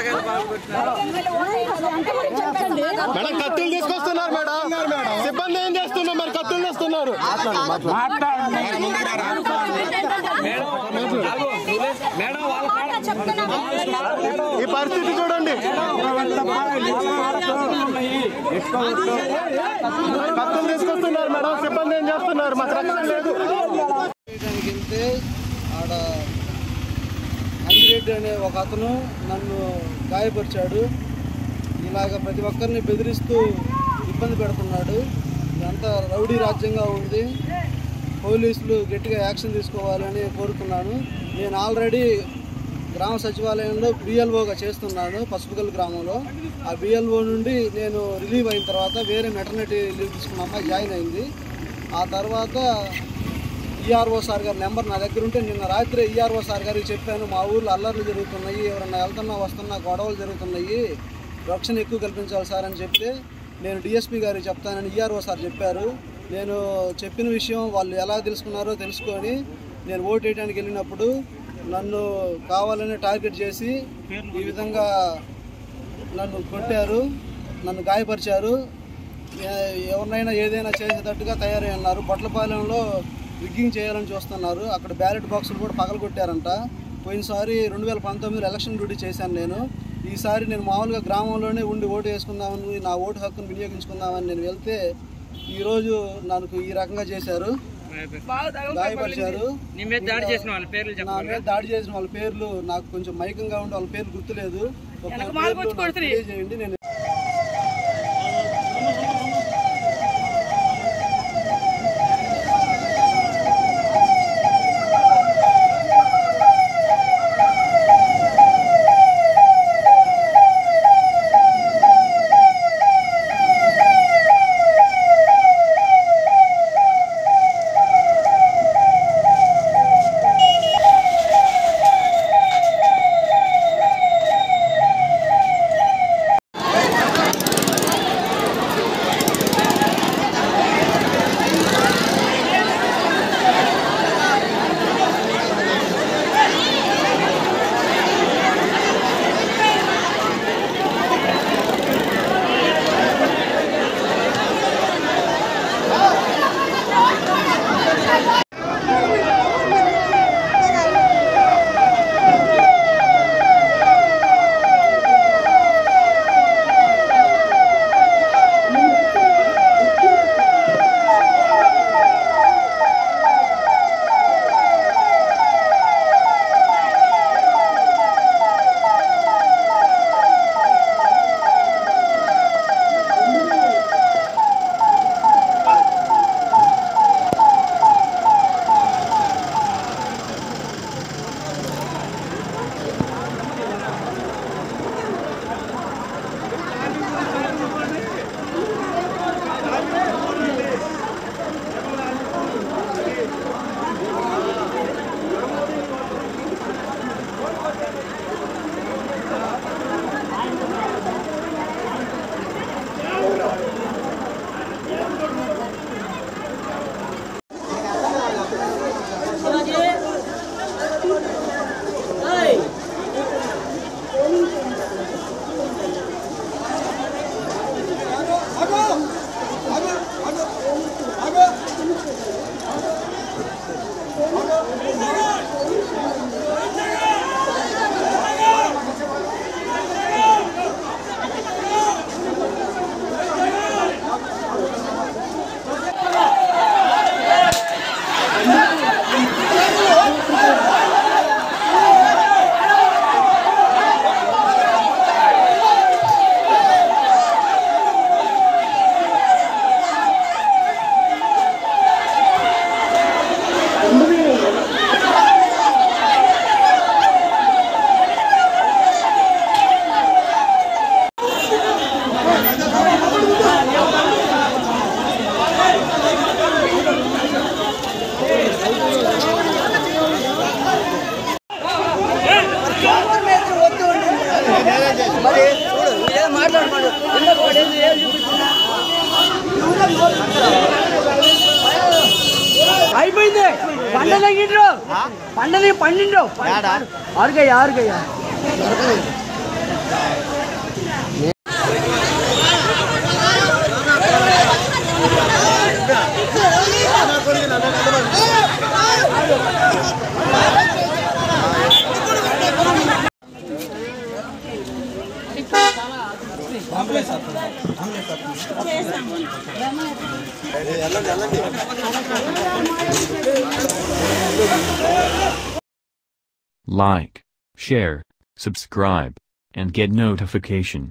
Madam కత్తులు తీసుకొస్తున్నారు madam సిబ్బంది ఏం చేస్తున్నారు మరి కత్తులు తెస్తున్నారు ఈ పరిస్థితి చూడండి కత్తులు తీసుకొస్తున్నారు మేడం సిబ్బంది ఏం చేస్తున్నారు మాకు రక్షణ లేదు చేయడానికి వెళ్తే ఆడ అంగిరెడ్డి అనే ఒక అతను నన్ను గాయపరిచాడు ఇలాగ ప్రతి ఒక్కరిని బెదిరిస్తూ ఇబ్బంది పెడుతున్నాడు ఇదంతా రౌడీ రాజ్యంగా ఉంది పోలీసులు గట్టిగా యాక్షన్ తీసుకోవాలని కోరుతున్నాను నేను ఆల్రెడీ గ్రామ సచివాలయంలో బిఎల్ఓగా చేస్తున్నాను పసుపుగల్ గ్రామంలో ఆ బిఎల్ఓ నుండి నేను రిలీవ్ అయిన తర్వాత వేరే మెటర్నిటీ లీవ్ తీసుకున్న అమ్మాయి జాయిన్ అయింది ఆ తర్వాత ఈఆర్ఓ సార్ గారి నెంబర్ నా దగ్గర ఉంటే నిన్న రాత్రి ఈఆర్ఓ సార్ గారికి చెప్పాను మా ఊర్లో అల్లర్లు జరుగుతున్నాయి ఎవరన్నా వెళ్తున్నా వస్తున్నా గొడవలు జరుగుతున్నాయి రక్షణ ఎక్కువ కల్పించాలి సార్ అని చెప్తే నేను డిఎస్పీ గారికి చెప్తానని ఈఆర్ఓ సార్ చెప్పారు నేను చెప్పిన విషయం వాళ్ళు ఎలా తెలుసుకున్నారో తెలుసుకొని నేను ఓటు వేయడానికి వెళ్ళినప్పుడు నన్ను కావాలని టార్గెట్ చేసి ఈ విధంగా నన్ను కొట్టారు నన్ను గాయపరిచారు ఏ- ఎవరినైనా ఏదైనా చేసేటట్టుగా తయారై ఉన్నారు బొట్లపాలెంలో రిగ్గింగ్ చేయాలని చూస్తున్నారు అక్కడ బ్యాలెట్ బాక్సులు కూడా పగలగొట్టారంట పోయినసారి రెండు వేల పంతొమ్మిదిలో ఎలక్షన్ డ్యూటీ చేశాను నేను ఈసారి నేను మామూలుగా గ్రామంలోనే ఉండి ఓటు వేసుకుందామని నా ఓటు హక్కును వినియోగించుకుందామని నేను వెళ్తే ఈరోజు నాకు ఈ రకంగా చేశారు గాయపరిచారు నీ మీద దాడి చేసిన వాళ్ళ పేర్లు నా మీద దాడి చేసిన వాళ్ళ పేర్లు నాకు కొంచెం మైకంగా ఉండి వాళ్ళ పేర్లు గుర్తులేదు ఒక్కొక్క పేర్లు నాకు తెలియజేయండి నేను అయిపోయింది పండలే గిట్రు పండలే పండిండు ఆరుగయ్య ఆరుగయ్య Like, share, subscribe, and get notification.